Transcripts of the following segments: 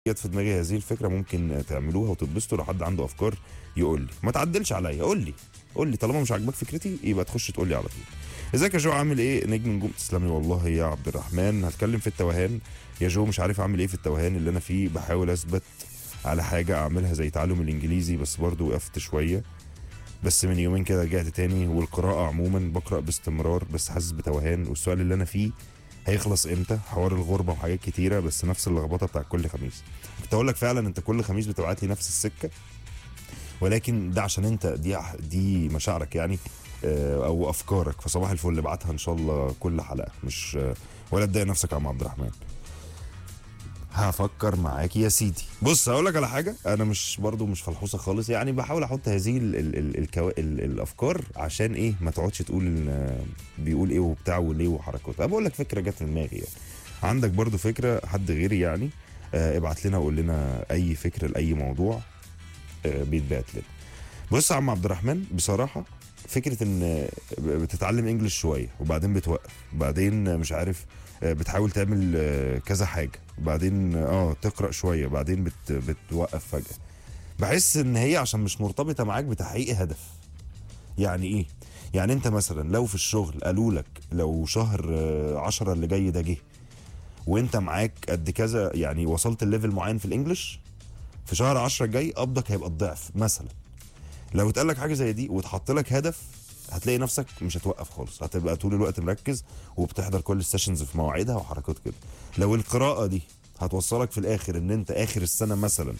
جت في دماغي هذه الفكره ممكن تعملوها وتتبسطوا لو حد عنده افكار يقول لي ما تعدلش عليا قول لي قول لي طالما مش عاجباك فكرتي يبقى تخش تقول لي على طول ازيك يا جو عامل ايه نجم نجوم تسلم لي والله يا عبد الرحمن هتكلم في التوهان يا جو مش عارف اعمل ايه في التوهان اللي انا فيه بحاول اثبت على حاجه اعملها زي تعلم الانجليزي بس برضو وقفت شويه بس من يومين كده رجعت تاني والقراءه عموما بقرا باستمرار بس حاسس بتوهان والسؤال اللي انا فيه هيخلص امتى حوار الغربه وحاجات كتيره بس نفس اللخبطه بتاع كل خميس كنت اقول لك فعلا انت كل خميس بتبعت لي نفس السكه ولكن ده عشان انت دي دي مشاعرك يعني آه، او افكارك فصباح الفل ابعتها ان شاء الله كل حلقه مش آه، ولا تضايق نفسك يا عم عبد الرحمن هفكر معاك يا سيدي بص هقول لك على حاجه انا مش برضو مش فلحوسه خالص يعني بحاول احط هذه ال ال ال الكو... ال الافكار عشان ايه ما تقعدش تقول إن بيقول ايه وبتاع وليه وحركات انا بقول لك فكره جت في دماغي يعني عندك برضو فكره حد غيري يعني آه، ابعت لنا وقول لنا اي فكره لاي موضوع آه، بيتبعت لنا بص يا عم عبد الرحمن بصراحه فكره ان بتتعلم انجلش شويه وبعدين بتوقف وبعدين مش عارف آه، بتحاول تعمل آه، كذا حاجه وبعدين اه تقرا شويه بعدين بت بتوقف فجاه بحس ان هي عشان مش مرتبطه معاك بتحقيق هدف يعني ايه يعني انت مثلا لو في الشغل قالوا لك لو شهر آه، عشرة اللي جاي ده جه وانت معاك قد كذا يعني وصلت الليفل معين في الانجليش في شهر 10 الجاي قبضك هيبقى الضعف مثلا لو اتقال لك حاجه زي دي واتحط لك هدف هتلاقي نفسك مش هتوقف خالص هتبقى طول الوقت مركز وبتحضر كل السيشنز في مواعيدها وحركات كده لو القراءه دي هتوصلك في الاخر ان انت اخر السنه مثلا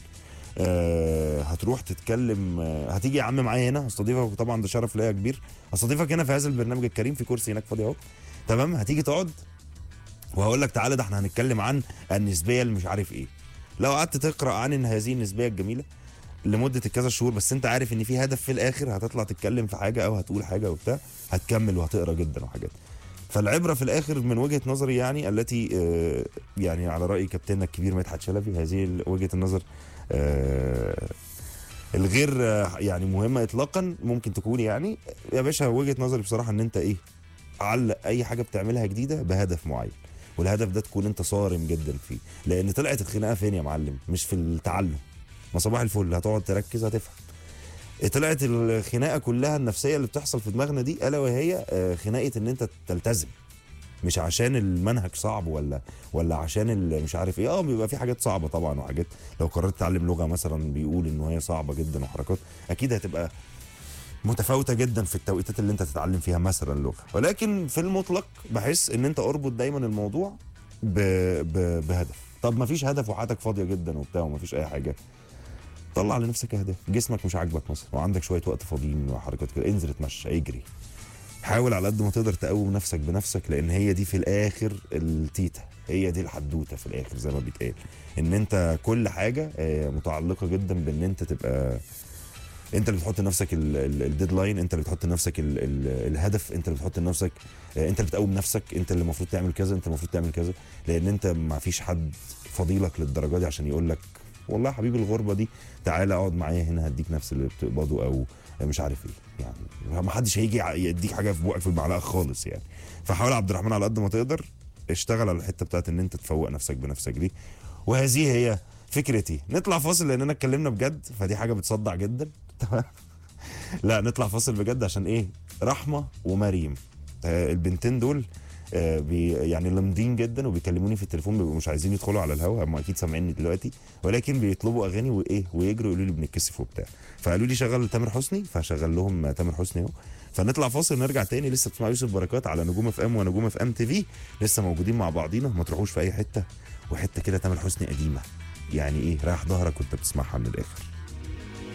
آه هتروح تتكلم آه هتيجي يا عم معايا هنا هستضيفك طبعا ده شرف ليا كبير هستضيفك هنا في هذا البرنامج الكريم في كرسي هناك فاضي اهو تمام هتيجي تقعد وهقول لك تعالى ده احنا هنتكلم عن النسبيه اللي مش عارف ايه لو قعدت تقرا عن هذه النسبيه الجميله لمده كذا شهور بس انت عارف ان في هدف في الاخر هتطلع تتكلم في حاجه او هتقول حاجه وبتاع هتكمل وهتقرا جدا وحاجات فالعبره في الاخر من وجهه نظري يعني التي آه، يعني على راي كابتننا الكبير مدحت شلبي هذه ال- وجهه النظر آه، الغير آه، يعني مهمه اطلاقا ممكن تكون يعني يا باشا وجهه نظري بصراحه ان انت ايه علق اي حاجه بتعملها جديده بهدف معين والهدف ده تكون انت صارم جدا فيه لان طلعت الخناقه فين يا معلم مش في التعلم ما صباح الفل هتقعد تركز هتفهم طلعت الخناقه كلها النفسيه اللي بتحصل في دماغنا دي الا وهي آه، خناقه ان انت تلتزم مش عشان المنهج صعب ولا ولا عشان ال- مش عارف ايه اه بيبقى في حاجات صعبه طبعا وحاجات لو قررت تتعلم لغه مثلا بيقول ان هي صعبه جدا وحركات اكيد هتبقى متفاوته جدا في التوقيتات اللي انت تتعلم فيها مثلا لغه ولكن في المطلق بحس ان انت اربط دايما الموضوع ب... ب... بهدف طب ما فيش هدف وحياتك فاضيه جدا وبتاع وما فيش اي حاجه طلع لنفسك اهداف جسمك مش عاجبك مثلا وعندك شويه وقت فاضيين وحركات كده انزل اتمشى اجري حاول على قد ما تقدر تقوم نفسك بنفسك لان هي دي في الاخر التيتا هي دي الحدوته في الاخر زي ما بيتقال ان انت كل حاجه آه، متعلقه جدا بان انت تبقى انت اللي بتحط لنفسك ال- ال- الديدلاين انت اللي بتحط لنفسك ال ال الهدف انت اللي بتحط لنفسك آه، انت اللي بتقوم نفسك انت اللي المفروض تعمل كذا انت المفروض تعمل كذا لان انت ما فيش حد فضيلك للدرجه دي عشان يقول لك والله يا حبيبي الغربه دي تعالى اقعد معايا هنا هديك نفس اللي بتقبضه او مش عارف ايه يعني ما حدش هيجي ع- يديك حاجه في بوقك في المعلقه خالص يعني فحاول عبد الرحمن على قد ما تقدر اشتغل على الحته بتاعت ان انت تفوق نفسك بنفسك دي وهذه هي فكرتي نطلع فاصل لاننا اتكلمنا بجد فدي حاجه بتصدع جدا تمام لا نطلع فاصل بجد عشان ايه رحمه ومريم آه البنتين دول آه بي يعني لمضين جدا وبيكلموني في التليفون بيبقوا مش عايزين يدخلوا على الهوا هم اكيد سامعيني دلوقتي ولكن بيطلبوا اغاني وايه ويجروا يقولوا لي بنتكسف وبتاع فقالوا لي شغل تامر حسني فشغل لهم تامر حسني اهو فنطلع فاصل نرجع تاني لسه بتسمع يوسف بركات على نجوم اف ام ونجوم اف ام تي في لسه موجودين مع بعضينا ما تروحوش في اي حته وحته كده تامر حسني قديمه يعني ايه رايح ظهرك وانت بتسمعها من الاخر